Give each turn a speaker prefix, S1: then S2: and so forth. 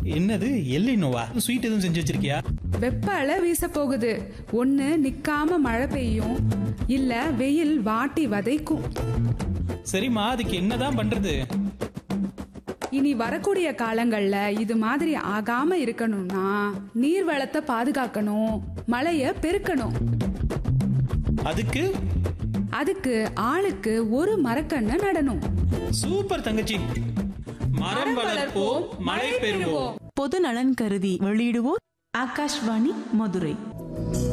S1: என்னது எல்லினோவா ஸ்வீட் எதுவும் செஞ்சு வச்சிருக்கியா
S2: வெப்ப அலை வீச போகுது ஒண்ணு நிக்காம மழை பெய்யும் இல்ல வெயில் வாட்டி வதைக்கும்
S1: சரிம்மா அதுக்கு என்னதான் பண்றது
S2: இனி வரக்கூடிய காலங்கள்ல இது மாதிரி ஆகாம இருக்கணும்னா நீர் வளத்தை பாதுகாக்கணும் மழைய பெருக்கணும்
S1: அதுக்கு
S2: அதுக்கு ஆளுக்கு ஒரு மரக்கண்ணை நடணும்
S1: சூப்பர் தங்கச்சி மரம் வளர்ப்போம் மழை பெறுவோம்
S3: பொது நலன் கருதி வெளியிடுவோர் ஆகாஷ்வாணி மதுரை